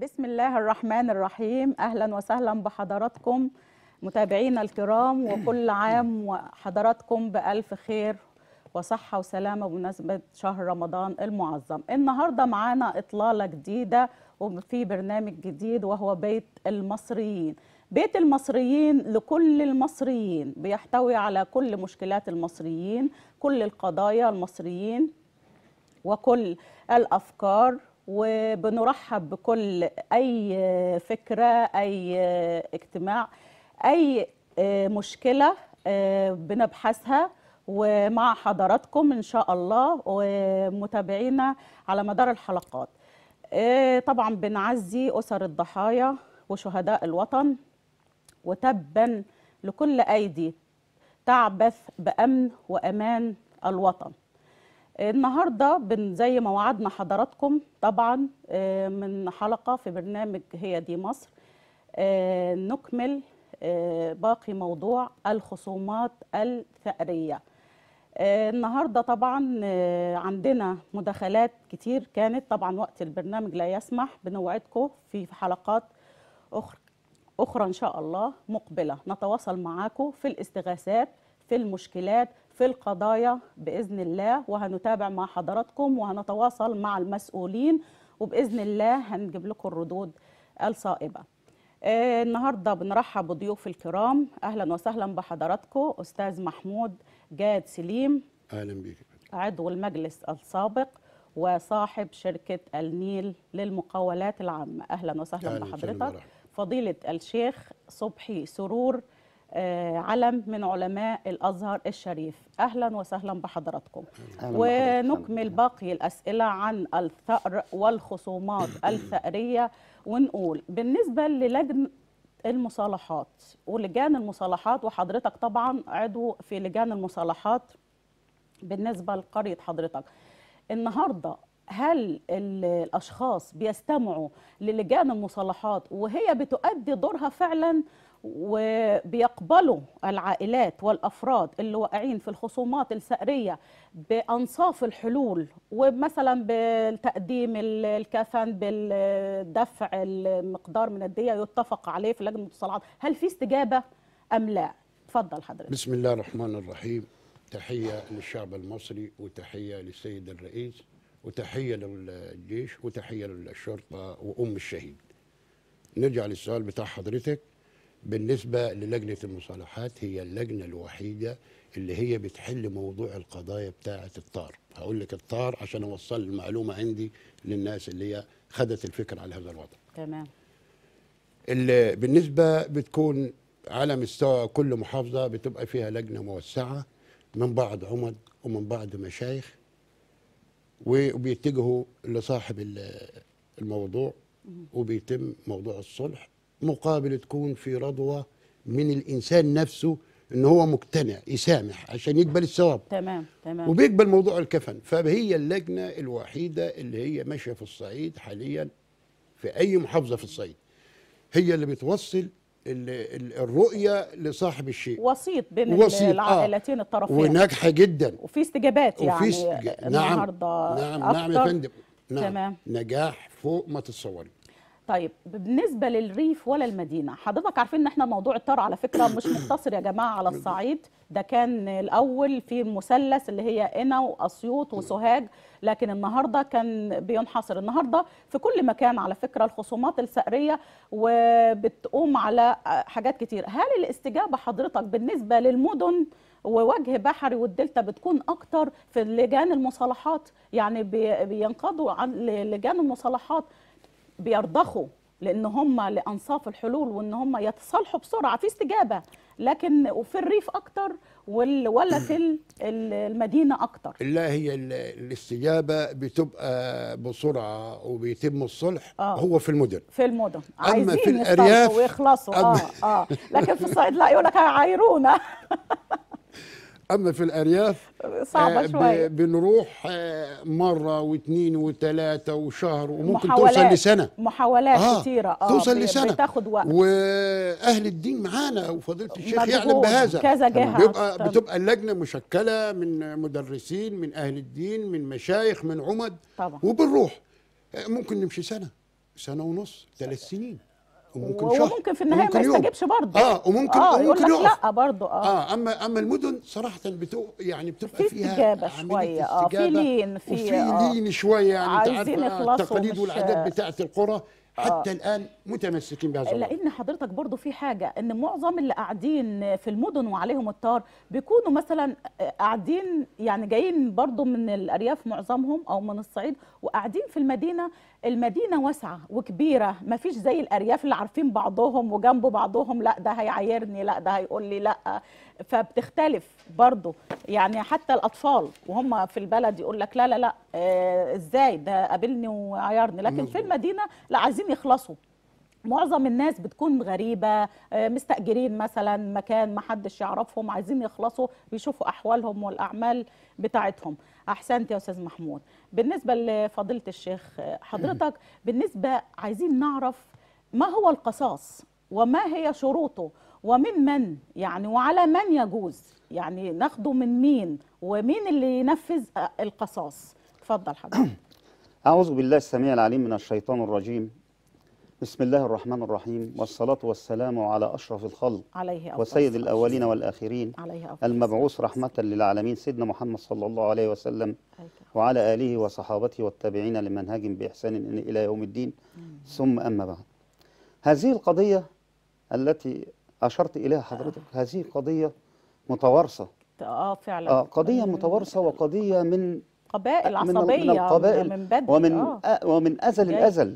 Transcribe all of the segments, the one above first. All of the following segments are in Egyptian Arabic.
بسم الله الرحمن الرحيم اهلا وسهلا بحضراتكم متابعينا الكرام وكل عام وحضراتكم بالف خير وصحه وسلامه بمناسبه شهر رمضان المعظم النهارده معانا اطلاله جديده وفي برنامج جديد وهو بيت المصريين بيت المصريين لكل المصريين بيحتوي على كل مشكلات المصريين كل القضايا المصريين وكل الافكار وبنرحب بكل اي فكره اي اجتماع اي مشكله بنبحثها ومع حضراتكم ان شاء الله ومتابعينا على مدار الحلقات طبعا بنعزي اسر الضحايا وشهداء الوطن وتبا لكل ايدي تعبث بامن وامان الوطن النهارده بن زي ما وعدنا حضراتكم طبعا من حلقه في برنامج هي دي مصر نكمل باقي موضوع الخصومات الثأرية النهارده طبعا عندنا مداخلات كتير كانت طبعا وقت البرنامج لا يسمح بنوعدكم في حلقات أخرى أخرى إن شاء الله مقبلة نتواصل معاكم في الاستغاثات في المشكلات في القضايا باذن الله وهنتابع مع حضراتكم وهنتواصل مع المسؤولين وباذن الله هنجيب لكم الردود الصائبه. آه النهارده بنرحب بضيوف الكرام اهلا وسهلا بحضراتكم استاذ محمود جاد سليم اهلا بك عضو المجلس السابق وصاحب شركه النيل للمقاولات العامه اهلا وسهلا أهلاً بحضرتك وسهلاً. فضيله الشيخ صبحي سرور آه، علم من علماء الازهر الشريف اهلا وسهلا بحضراتكم أهلاً بحضرتك. ونكمل باقي الاسئله عن الثأر والخصومات الثأريه ونقول بالنسبه للجنه المصالحات ولجان المصالحات وحضرتك طبعا عضو في لجان المصالحات بالنسبه لقريه حضرتك النهارده هل ال- الاشخاص بيستمعوا للجان المصالحات وهي بتؤدي دورها فعلا وبيقبلوا العائلات والافراد اللي واقعين في الخصومات الثأريه بانصاف الحلول ومثلا بالتقديم ال- الكفن بالدفع المقدار من الديه يتفق عليه في لجنه المصالحات هل في استجابه ام لا اتفضل حضرتك بسم الله الرحمن الرحيم تحية للشعب المصري وتحية للسيد الرئيس وتحية للجيش وتحية للشرطة وأم الشهيد نرجع للسؤال بتاع حضرتك بالنسبة للجنة المصالحات هي اللجنة الوحيدة اللي هي بتحل موضوع القضايا بتاعة الطار هقول لك الطار عشان أوصل المعلومة عندي للناس اللي هي خدت الفكرة على هذا الوضع تمام اللي بالنسبة بتكون على مستوى كل محافظة بتبقى فيها لجنة موسعة من بعض عمد ومن بعض مشايخ وبيتجهوا لصاحب ال- الموضوع وبيتم موضوع الصلح مقابل تكون في رضوة من الإنسان نفسه إن هو مقتنع يسامح عشان يقبل الثواب تمام تمام وبيقبل موضوع الكفن فهي اللجنة الوحيدة اللي هي ماشية في الصعيد حاليا في أي محافظة في الصعيد هي اللي بتوصل ال- ال- الرؤية لصاحب الشيء وسيط بين وسيط، آه. العائلتين الطرفين وناجحة جدا وفي استجابات يعني وفي سج- نعم النهارده نعم نعم يا أكتر. فندم نعم تمام. نجاح فوق ما تتصوري طيب بالنسبه للريف ولا المدينه حضرتك عارفين ان احنا موضوع الطار على فكره مش مقتصر يا جماعه على الصعيد ده كان الاول في مثلث اللي هي قنا واسيوط وسوهاج لكن النهارده كان بينحصر النهارده في كل مكان على فكره الخصومات الثأريه وبتقوم على حاجات كتير هل الاستجابه حضرتك بالنسبه للمدن ووجه بحري والدلتا بتكون اكتر في لجان المصالحات يعني بي- بينقضوا عن لجان المصالحات بيرضخوا لان هم لانصاف الحلول وان هم يتصالحوا بسرعه في استجابه لكن وفي الريف اكتر وال- ولا في ال- ال- المدينه اكتر لا هي ال- الاستجابة بتبقى بسرعة وبيتم الصلح آه. هو في المدن في المدن أما في عايزين الأرياف- يصلحوا ويخلصوا اه أما- اه لكن في الصعيد لا يقول لك هيعايرونا أما في الأرياف صعبه آه، ب- شويه بنروح آه، مرة واثنين وثلاثة وشهر وممكن محاولات توصل لسنة محاولات آه، كتيره اه توصل بي- لسنة بتاخد وقت واهل الدين معانا وفضيله الشيخ يعلم مجهود، بهذا كذا جهة. بيبقى طب. بتبقى اللجنه مشكله من مدرسين من اهل الدين من مشايخ من عمد طبعا وبنروح ممكن نمشي سنه سنه ونص ثلاث سنين وممكن شهر وممكن في النهايه ما وممكن يوم. يستجيبش برضه اه وممكن اه يقول وممكن لك يقف لا برضه اه اه اما اما المدن صراحه بتو يعني بتبقى في فيها استجابة عملية شوية، آه، في استجابة لين، في- وفي آه. لين شويه يعني انت عايزين عارفه يخلصوا التقاليد مش- والعادات بتاعت القرى حتى الان متمسكين بهذا الوضع لان حضرتك برضو في حاجه ان معظم اللي قاعدين في المدن وعليهم الطار بيكونوا مثلا قاعدين يعني جايين برضو من الارياف معظمهم او من الصعيد وقاعدين في المدينه المدينه واسعه وكبيره ما فيش زي الارياف اللي عارفين بعضهم وجنب بعضهم لا ده هيعايرني لا ده هيقول لي لا فبتختلف برضو يعني حتى الاطفال وهم في البلد يقول لك لا لا لا آه ازاي ده قابلني وعايرني لكن في مظبوط. المدينه لا عايزين يخلصوا معظم الناس بتكون غريبة آه، مستأجرين مثلا مكان ما حدش يعرفهم عايزين يخلصوا بيشوفوا أحوالهم والأعمال بتاعتهم أحسنت يا أستاذ محمود بالنسبة لفضيلة الشيخ آه، حضرتك بالنسبة عايزين نعرف ما هو القصاص وما هي شروطه ومن من يعني وعلى من يجوز يعني ناخده من مين ومين اللي ينفذ آه، القصاص اتفضل حضرتك أعوذ بالله السميع العليم من الشيطان الرجيم بسم الله الرحمن الرحيم والصلاة والسلام على أشرف الخلق عليه أفضل وسيد الصلاة الأولين والآخرين عليه أفضل المبعوث رحمة للعالمين سيدنا محمد صلى الله عليه وسلم الصلاة. وعلى آله وصحابته والتابعين لمنهج بإحسان إلى يوم الدين ثم أما بعد هذه القضية التي أشرت إليها حضرتك هذه قضية متوارثة اه فعلا آه قضية من متوارثة وقضية من قبائل من- عصبية من القبائل من بدري ومن آه. أ- ومن أزل جاي. الأزل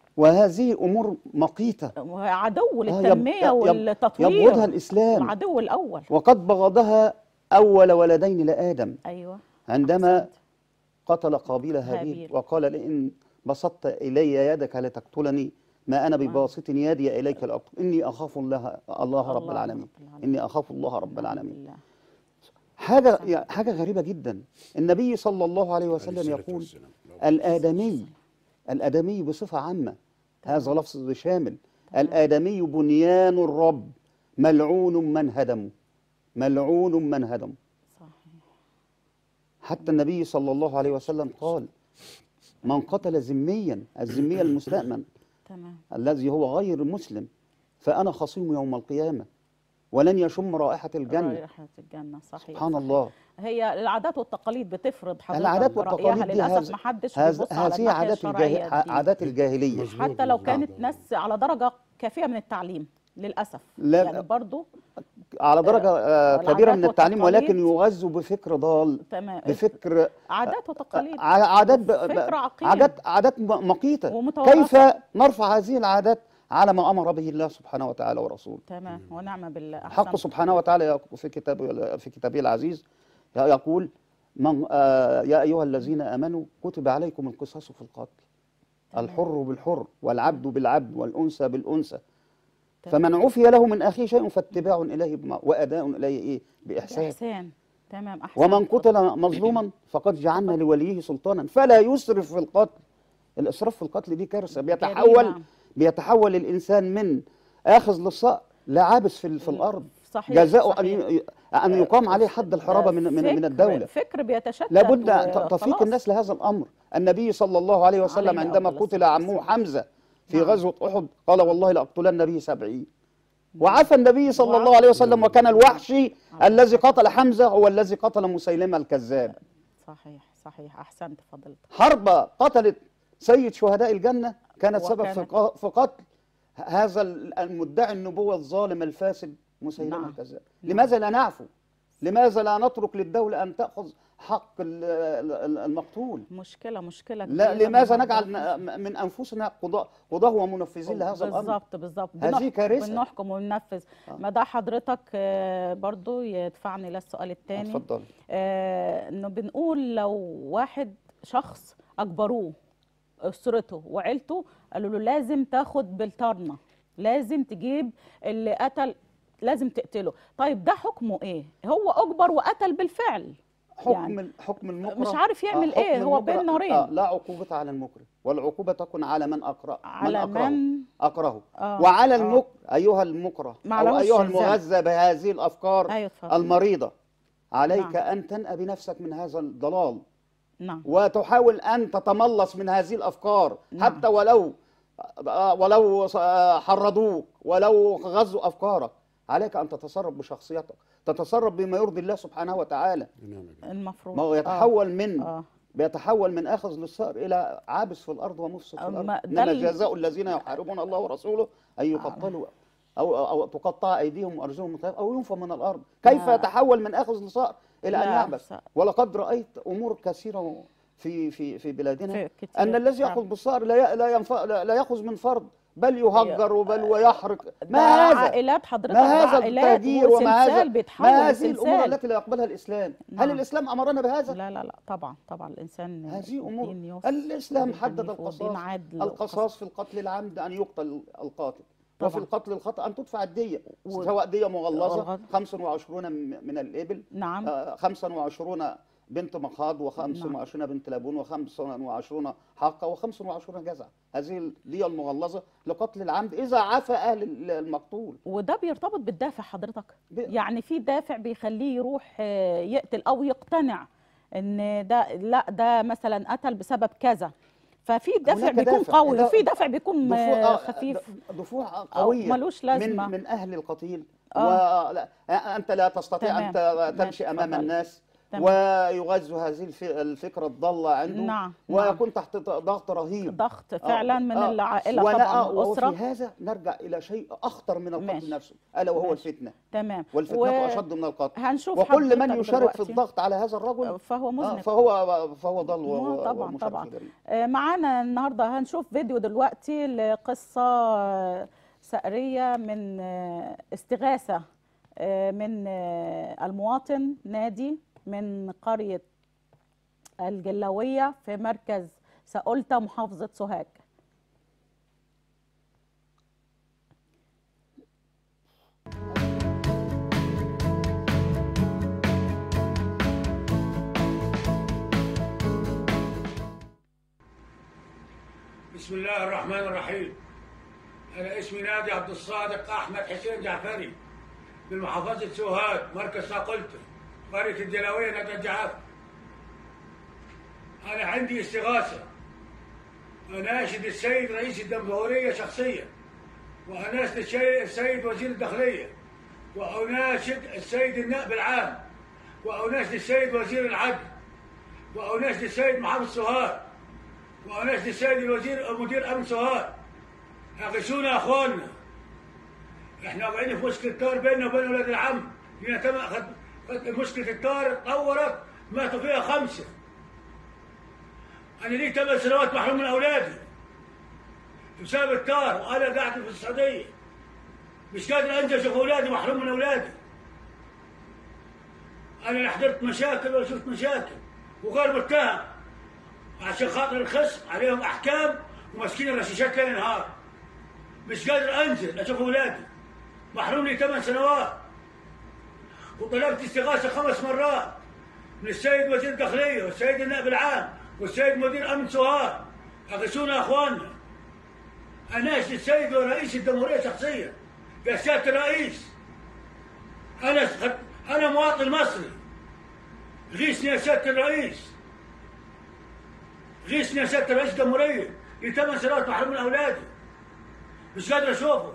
وهذه أمور مقيتة عدو آه، يب- للتنمية يب- والتطوير يبغضها الإسلام العدو الأول وقد بغضها أول ولدين لآدم أيوة عندما أحسنت. قتل قابيل هابيل هابيل. وقال لئن بسطت إلي يدك لتقتلني ما أنا بباسط يدي إليك لأقتل إني أخاف الله الله رب الله العالمين رب العالمين. إني أخاف الله رب العالمين بالله. حاجة يعني حاجة غريبة جدا النبي صلى الله عليه عليه وسلم الصلاة يقول والسلام. الآدمي الآدمي بصفة عامة هذا لفظ شامل الآدمي بنيان الرب ملعون من هدمه ملعون من هدمه صحيح حتى النبي صلى الله عليه وسلم قال من قتل ذميا الذمي المستأمن تمام الذي هو غير مسلم فأنا خصيم يوم القيامة ولن يشم رائحة الجنة رائحة الجنة صحيح سبحان صحيح. الله هي العادات والتقاليد بتفرض حضرتك العادات رأيها والتقاليد دي للأسف هذا- ما حدش هذا- بيبص على هذه الناحية عادات الشرعية الجاهل دي. عادات الجاهلية مظبوط. حتى لو مظبوط. كانت ناس على درجة كافية من التعليم للأسف لا- يعني برضو على درجة آه، العادات كبيرة من التعليم والتقاليد. ولكن يغذوا بفكر ضال تمام بفكر عادات وتقاليد ع- عادات ب- ب- فكر عقيم. عادات عادات م- مقيتة ومتوارثة. كيف نرفع هذه العادات على ما أمر به الله سبحانه وتعالى ورسوله تمام ونعم بالله حق أحسنت. سبحانه وتعالى يق- في كتابه في كتابه العزيز يقول من آه يا أيها الذين آمنوا كتب عليكم القصاص في القتل الحر بالحر والعبد بالعبد والأنثى بالأنثى تمام. فمن عفي له من أخيه شيء فاتباع إليه بما- وأداء إليه إيه بإحسان بإحسان تمام أحسن ومن قتل مظلوما فقد جعلنا لوليه سلطانا فلا يسرف في القتل الإسراف في القتل دي كارثة بيتحول جريمة. بيتحول الإنسان من آخذ للصقر لعابس في, ال- في الأرض صحيح جزاؤه أن صحيح. ي- أن يقام عليه حد الحرابة من من من فكر- الدولة فكر بيتشتت لابد أن ت- تفيق وخلاص. الناس لهذا الأمر النبي صلى الله عليه وسلم عليه عندما أفضل قتل الصلاة عمه والسلام. حمزة في نعم. غزوة أحد قال والله لأقتلن به سبعين وعفى النبي صلى الله وعفى. عليه وسلم وكان الوحشي الذي قتل حمزة هو الذي قتل مسيلمة الكذاب صحيح صحيح أحسنت فضلتك حرب قتلت سيد شهداء الجنة كانت سبب في وكانت- ق- في قتل هذا المدعي النبوة الظالم الفاسد مسيلمة نعم. الكذاب نعم. لماذا لا نعفو لماذا لا نترك للدولة أن تأخذ حق ال- ال- المقتول مشكلة مشكلة لا كبيرة لماذا من نجعل هذا ن- من أنفسنا قضاء قضاة ومنفذين لهذا الأمر بالظبط بالظبط هذه بنح- كارثة. بنحكم وننفذ ما ده حضرتك آه، برضو يدفعني للسؤال الثاني اتفضل آه، انه بنقول لو واحد شخص اجبروه اسرته وعيلته قالوا له لازم تاخد بالطرنه لازم تجيب اللي قتل لازم تقتله طيب ده حكمه ايه هو اجبر وقتل بالفعل حكم يعني ال- حكم المكره مش عارف يعمل حكم إيه، هو بين المكره- نارين. آه لا عقوبة على المكره والعقوبة تكون على من أقرأ على من أكرهه من أكرهه آه، وعلى آه. المك أيها المكره أو معلوش أيها إلزام. المغذى بهذه الأفكار ايوه اتفضل المريضة عليك نعم. أن تنأى بنفسك من هذا الضلال نعم وتحاول أن تتملص من هذه الأفكار نعم. حتى ولو آه، ولو ص- آه، حرضوك ولو غزوا افكارك عليك ان تتصرف بشخصيتك تتصرف بما يرضي الله سبحانه وتعالى نعم يا جماعة. المفروض ما هو آه. يتحول من آه. بيتحول من اخذ للصقر الى عابس في الارض ومفسد في أما الارض ده انما ال- جزاء الذين يحاربون الله ورسوله ان يقتلوا او او تقطع ايديهم وارجلهم من خلاف او ينفوا من الارض كيف لا. يتحول من اخذ لصقر الى ان لا، يعبس س- ولقد رايت امور كثيره في في في بلادنا في كتير ان الذي فعلا. ياخذ بالصقر لا ي- لا ينفع لا لا ياخذ من فرد بل يهجر وبل ويحرق ده ما هذا عائلات حضرتك ما ده هذا عائلات التهجير وما هذا وسلسال بيتحول ما هذه الامور لسلسال. التي لا يقبلها الاسلام هل نعم. الاسلام امرنا بهذا لا لا لا طبعا طبعا الانسان هذه امور دين يوسف الاسلام ودين حدد حنيف ودين القصاص عدل القصاص في القتل العمد ان يقتل القاتل وفي طبعا. القتل الخطا ان تدفع الديه و- سواء ديه مغلظه مغلظة. 25 م- من الابل نعم آه، 25 بنت مخاض و25 بنت لبون و25 حقه و25 جزع هذه الديه المغلظه لقتل العمد اذا عفى اهل ال- المقتول وده بيرتبط بالدافع حضرتك ب- يعني في دافع بيخليه يروح آه، يقتل او يقتنع ان ده لا ده مثلا قتل بسبب كذا ففي دافع هناك بيكون دافع. قوي ده- وفي دافع بيكون دفوع آه، آه، خفيف د- دفوع قويه ملوش لازمة. من من اهل القتيل آه. ولا انت لا تستطيع ان تمام. ت- تمشي ماشي، امام اتفضل. الناس تمام. ويغذوا هذه الف- الفكره الضاله عنده نعم، ويكون تحت ضغط رهيب ضغط آه، فعلا من آه. العائله ولا- طبعا آه، والاسره وفي هذا نرجع الى شيء اخطر من القتل ماشي. نفسه الا وهو ماشي. الفتنه تمام والفتنه و- اشد من القتل هنشوف وكل من حضرتك يشارك في دلوقتي. الضغط على هذا الرجل فهو آه، مذنب فهو فهو ضل و- آه، و- طبعا ومشارك طبعا في الجريمة. آه، معانا النهارده هنشوف فيديو دلوقتي لقصه آه، سأرية من آه، استغاثة آه، من آه، المواطن نادي من قرية الجلاوية في مركز ساقولتا محافظة سوهاج بسم الله الرحمن الرحيم أنا اسمي نادي عبد الصادق أحمد حسين جعفري من محافظة سوهاج مركز ساقلته قرية الجلاوية نادي الجعافر أنا عندي استغاثة أناشد السيد رئيس الجمهورية شخصيا وأناشد الشي- السيد وزير الداخلية وأناشد السيد النائب العام وأناشد السيد وزير العدل وأناشد السيد محافظ سوهاج وأناشد السيد الوزير مدير أمن سوهاج أغشونا يا أخواننا إحنا واقعين في مشكلة طار بيننا وبين ولاد العم لنا تم خد- خد- مشكلة الطار اتطورت ماتوا فيها خمسة أنا لي ثمان سنوات محروم من أولادي بسبب الطار وأنا قاعد في السعودية مش قادر أنزل أشوف أولادي محروم من أولادي أنا اللي حضرت مشاكل وشفت مشاكل وغير متهم عشان خاطر الخصم عليهم احكام وماسكين الرشاشات ليل نهار مش قادر انزل اشوف اولادي محروم لي ثمان سنوات وطلبت استغاثه خمس مرات من السيد وزير الداخليه والسيد النائب العام والسيد مدير امن سوهاج اغشونا يا اخواننا اناشد السيد ورئيس الجمهوريه شخصيا يا سياده الرئيس انا انا مواطن مصري غيثني يا سياده الرئيس غيثني يا سياده رئيس الجمهوريه لي ثمان سنوات محروم من اولادي مش قادر اشوفه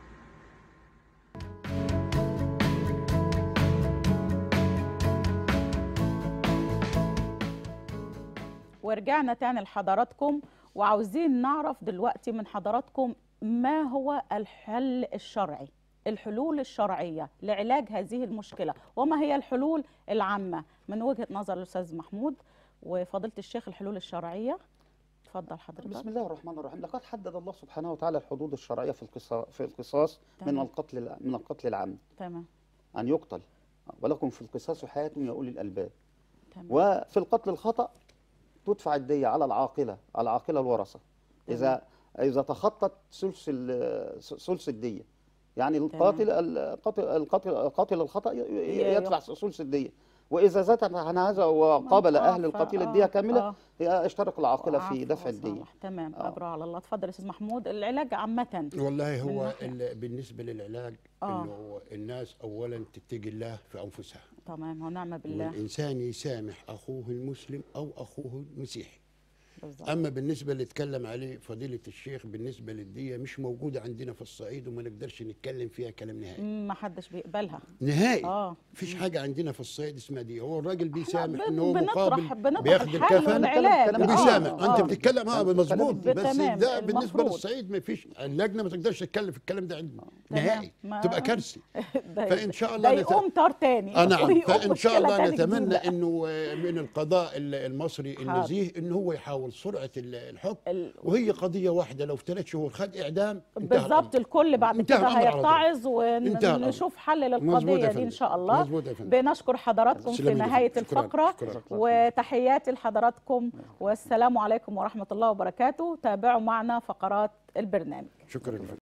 ورجعنا تاني لحضراتكم وعاوزين نعرف دلوقتي من حضراتكم ما هو الحل الشرعي الحلول الشرعية لعلاج هذه المشكلة وما هي الحلول العامة من وجهة نظر الأستاذ محمود وفضيلة الشيخ الحلول الشرعية اتفضل حضرتك بسم الله الرحمن الرحيم لقد حدد الله سبحانه وتعالى الحدود الشرعيه في القصاص في القصاص من تمام. القتل الع- من القتل العمد تمام ان يقتل ولكم في القصاص حياه يا اولي الالباب تمام وفي القتل الخطا تدفع الديه على العاقله العاقله الورثه اذا اذا تخطت ثلث ال- ثلث الديه يعني القاتل القاتل القاتل قاتل الخطا ي- ي- ي- يدفع ثلث الديه واذا زاد عن هذا وقابل آه، اهل ف- القتيل آه، الديه كامله آه. يشترك العاقله في عفو دفع الديه وصالح. تمام آه. أبرع على الله اتفضل يا أستاذ محمود العلاج عامة والله من هو ناحية. ال- بالنسبة للعلاج آه. انه الناس اولا تتقي الله في انفسها تمام ونعم بالله والإنسان يسامح أخوه المسلم أو أخوه المسيحي بالظبط. اما بالنسبه اللي اتكلم عليه فضيله الشيخ بالنسبه للديه مش موجوده عندنا في الصعيد وما نقدرش نتكلم فيها كلام نهائي ما حدش بيقبلها نهائي اه مفيش حاجه عندنا في الصعيد اسمها دي هو الراجل بيسامح بن- ان هو بنطرح- مقابل بنطرح بياخد الحل الكفن والعلاج. كلام- وبيسامح آه، انت آه. بتتكلم اه كلام- مظبوط بس تمام، ده بالنسبه المفروض. للصعيد ما فيش اللجنه ما تقدرش تتكلم في الكلام ده عندنا تمام. نهائي ما- تبقى كارثه ده- فإن شاء ده الله نت- يقوم طار تاني اه نعم ويقوم فان شاء مشكلة الله تاني نتمنى جديدة. انه آه، من القضاء ال- المصري حاضر. النزيه انه هو يحاول سرعه ال- الحكم ال- وهي قضيه واحده لو في ثلاث شهور خد اعدام انتهى بالظبط الأمر. الكل بعد انتهى كده الأمر على طول. هيتعظ انتهى الأمر. ونشوف حل مظبوط يا للقضيه دي فندم. ان شاء الله مظبوط يا فندم. بنشكر حضراتكم في تسلمي لي. نهايه شكراً. الفقره شكراً. وتحياتي لحضراتكم والسلام عليكم ورحمه الله وبركاته تابعوا معنا فقرات البرنامج شكرا